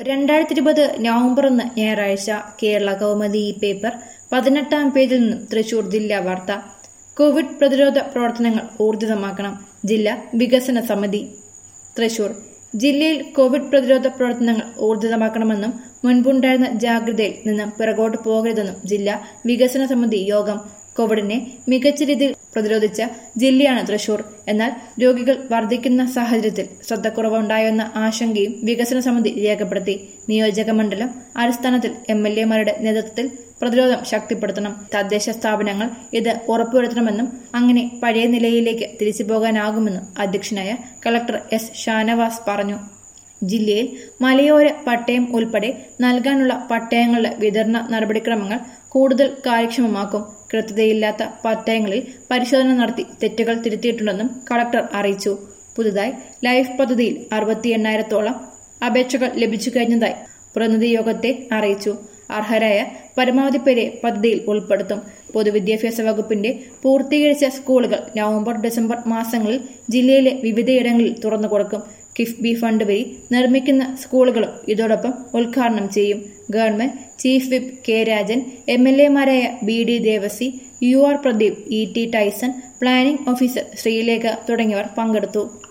രണ്ടായിരത്തി ഇരുപത് നവംബർ ഒന്ന് ഞായറാഴ്ച കേരള കൗമുദി ഈ പേപ്പർ പതിനെട്ടാം പേജിൽ നിന്നും തൃശൂർ ജില്ലാ വാർത്ത കോവിഡ് പ്രതിരോധ പ്രവർത്തനങ്ങൾ ഊർജിതമാക്കണം ജില്ലാ വികസന സമിതി തൃശൂർ ജില്ലയിൽ കോവിഡ് പ്രതിരോധ പ്രവർത്തനങ്ങൾ ഊർജിതമാക്കണമെന്നും മുൻപുണ്ടായിരുന്ന ജാഗ്രതയിൽ നിന്ന് പിറകോട്ട് പോകരുതെന്നും ജില്ലാ വികസന സമിതി യോഗം കോവിഡിനെ മികച്ച രീതിയിൽ പ്രതിരോധിച്ച ജില്ലയാണ് തൃശൂർ എന്നാൽ രോഗികൾ വർദ്ധിക്കുന്ന സാഹചര്യത്തിൽ ശ്രദ്ധക്കുറവുണ്ടായെന്ന ആശങ്കയും വികസന സമിതി രേഖപ്പെടുത്തി നിയോജക മണ്ഡലം അടിസ്ഥാനത്തിൽ എം എൽ എമാരുടെ നേതൃത്വത്തിൽ പ്രതിരോധം ശക്തിപ്പെടുത്തണം തദ്ദേശ സ്ഥാപനങ്ങൾ ഇത് ഉറപ്പുവരുത്തണമെന്നും അങ്ങനെ പഴയ നിലയിലേക്ക് തിരിച്ചു പോകാനാകുമെന്നും അധ്യക്ഷനായ കളക്ടർ എസ് ഷാനവാസ് പറഞ്ഞു ജില്ലയിൽ മലയോര പട്ടയം ഉൾപ്പെടെ നൽകാനുള്ള പട്ടയങ്ങളുടെ വിതരണ നടപടിക്രമങ്ങൾ കൂടുതൽ കാര്യക്ഷമമാക്കും കൃത്യതയില്ലാത്ത പട്ടയങ്ങളിൽ പരിശോധന നടത്തി തെറ്റുകൾ തിരുത്തിയിട്ടുണ്ടെന്നും കളക്ടർ അറിയിച്ചു പുതുതായി ലൈഫ് പദ്ധതിയിൽ അറുപത്തി എണ്ണായിരത്തോളം അപേക്ഷകൾ ലഭിച്ചു കഴിഞ്ഞതായി പ്രതിനിധി യോഗത്തെ അറിയിച്ചു അർഹരായ പരമാവധി പേരെ പദ്ധതിയിൽ ഉൾപ്പെടുത്തും പൊതുവിദ്യാഭ്യാസ വകുപ്പിന്റെ പൂർത്തീകരിച്ച സ്കൂളുകൾ നവംബർ ഡിസംബർ മാസങ്ങളിൽ ജില്ലയിലെ വിവിധയിടങ്ങളിൽ തുറന്നു കൊടുക്കും കിഫ്ബി ഫണ്ട് വഴി നിർമ്മിക്കുന്ന സ്കൂളുകളും ഇതോടൊപ്പം ഉദ്ഘാടനം ചെയ്യും government chief whip K Rajan M L എമാരായ B D Devassy U R Pradeep E T Tyson planning officer Sreelekha തുടങ്ങിയവർ പങ്കെടുത്തു